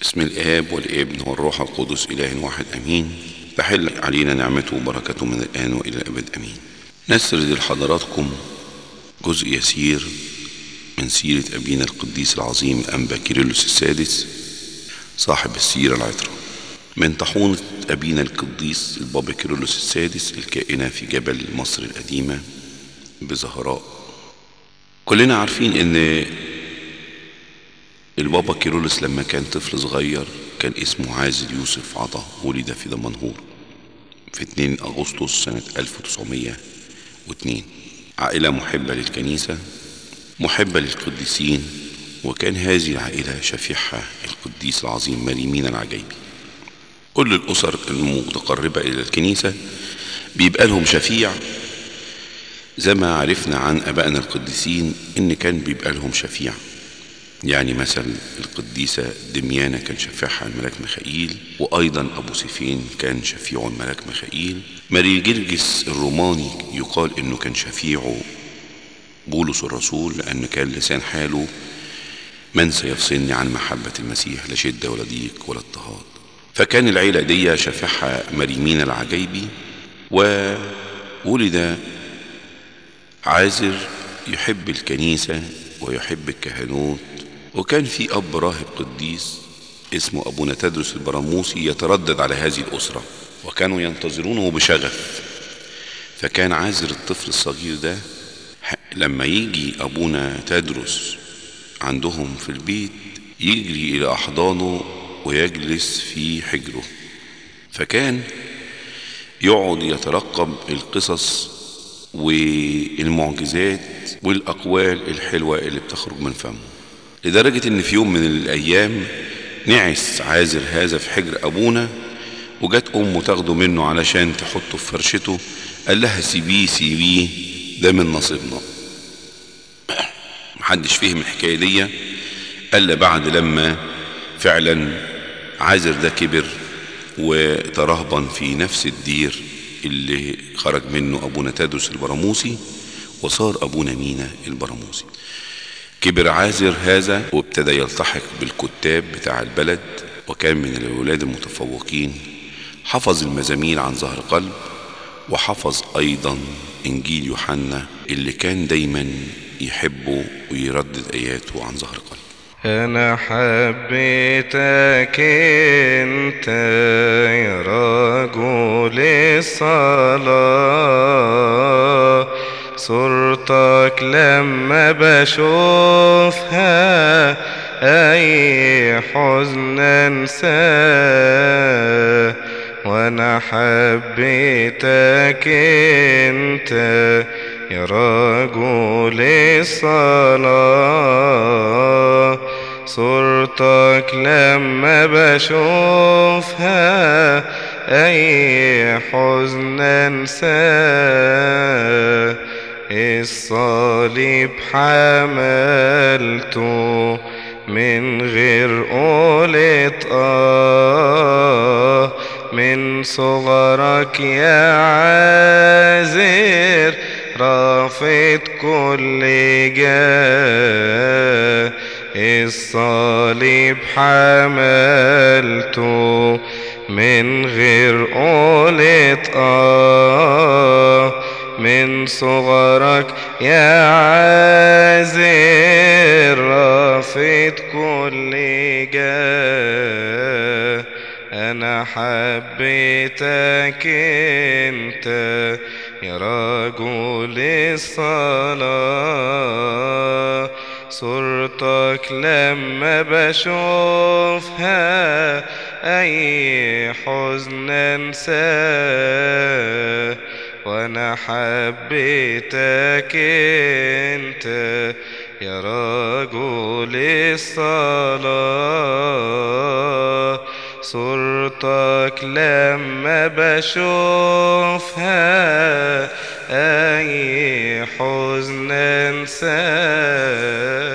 بسم الآب والابن والروح القدس إله واحد أمين تحل علينا نعمته وبركته من الآن وإلى الأبد أمين نسرد لحضراتكم جزء يسير من سيرة أبينا القديس العظيم الأنبا كيرلس السادس صاحب السيرة العطرة من طاحونة أبينا القديس البابا كيرلس السادس الكائنة في جبل مصر القديمة بزهراء كلنا عارفين ان البابا كيرلس لما كان طفل صغير كان اسمه عازل يوسف عطا ولد في دمنهور في 2 أغسطس سنة 1902 عائلة محبة للكنيسة محبة للقديسين وكان هذه العائلة شفيعها القديس العظيم مريمين العجيبي كل الأسر المتقربة إلى الكنيسة بيبقى لهم شفيع زي ما عرفنا عن أبائنا القديسين إن كان بيبقى لهم شفيع يعني مثل القديسة دميانة كان شفيعها الملاك ميخائيل وأيضا أبو سيفين كان شفيعه الملاك ميخائيل ماري جرجس الروماني يقال إنه كان شفيعه بولس الرسول لأن كان لسان حاله من سيفصلني عن محبة المسيح لا شدة ولا ضيق ولا اضطهاد فكان العيلة دي شفيعها مريمين العجيبي وولد عازر يحب الكنيسة ويحب الكهنوت وكان في أب راهب قديس اسمه أبونا تدرس البراموسي يتردد على هذه الأسرة وكانوا ينتظرونه بشغف فكان عازر الطفل الصغير ده لما يجي أبونا تدرس عندهم في البيت يجري إلى أحضانه ويجلس في حجره فكان يقعد يترقب القصص والمعجزات والأقوال الحلوة اللي بتخرج من فمه لدرجة إن في يوم من الأيام نعس عازر هذا في حجر أبونا وجت أمه تاخده منه علشان تحطه في فرشته قال لها سيبيه سيبيه ده من نصيبنا محدش فهم الحكاية دي إلا بعد لما فعلا عازر ده كبر وترهبن في نفس الدير اللي خرج منه أبونا تادرس البراموسي وصار أبونا مينا البراموسي كبر عازر هذا وابتدى يلتحق بالكتاب بتاع البلد وكان من الأولاد المتفوقين حفظ المزامير عن ظهر قلب وحفظ أيضا إنجيل يوحنا اللي كان دايما يحبه ويردد آياته عن ظهر قلب أنا حبيتك أنت يا رجل الصلاة صورتك لما بشوفها أي حزن أنساه وأنا حبيتك أنت يا رجل الصلاة صورتك لما بشوفها أي حزن أنساه الصليب حملته من غير قولة آه من صغرك يا عازر رافض كل جاه الصليب حملته من غير قولة آه من صغرك يا عازر رافض كل جاه أنا حبيتك أنت يا رجل الصلاة صورتك لما بشوفها أي حزن أنساه وأنا حبيتك أنت يا رجل الصلاة صورتك لما بشوفها أي حزن أنساه